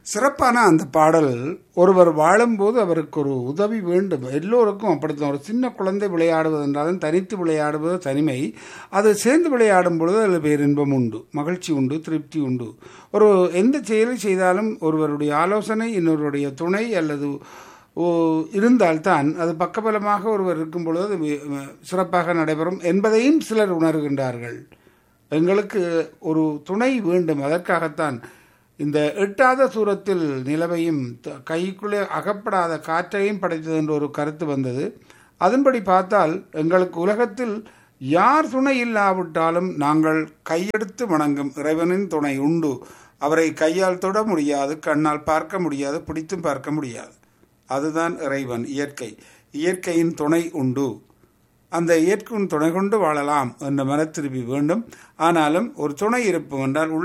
சிறப்பான அந்த பாடல் ஒருவர் வாழும்போது அவருக்கு ஒரு உதவி வேண்டும் எல்லோருக்கும் அப்படித்தான் ஒரு சின்ன குழந்தை விளையாடுவது என்றாலும் தனித்து விளையாடுவது தனிமை அது சேர்ந்து விளையாடும் பொழுது அதில் பேரின்பம் உண்டு மகிழ்ச்சி உண்டு திருப்தி உண்டு ஒரு எந்த செயலை செய்தாலும் ஒருவருடைய ஆலோசனை இன்னொருவருடைய துணை அல்லது ஓ- இருந்தால்தான் அது பக்கபலமாக ஒருவர் இருக்கும் பொழுது அது வி- சிறப்பாக நடைபெறும் என்பதையும் சிலர் உணர்கின்றார்கள் எங்களுக்கு ஒரு துணை வேண்டும் அதற்காகத்தான் இந்த எட்டாத தூரத்தில் நிலவையும் த- கைக்குள்ளே அகப்படாத காற்றையும் படைத்தது என்ற ஒரு கருத்து வந்தது அதன்படி பார்த்தால் எங்களுக்கு உலகத்தில் யார் துணை இல்லாவிட்டாலும் நாங்கள் கையெடுத்து வணங்கும் இறைவனின் துணை உண்டு அவரை கையால் தொட முடியாது கண்ணால் பார்க்க முடியாது பிடித்தும் பார்க்க முடியாது அதுதான் இறைவன் இயற்கை இயற்கையின் துணை உண்டு அந்த இயற்கையின் துணை கொண்டு வாழலாம் என்ற மனத்திருப்பி வேண்டும் ஆனாலும் ஒரு துணை இருப்பு என்றால்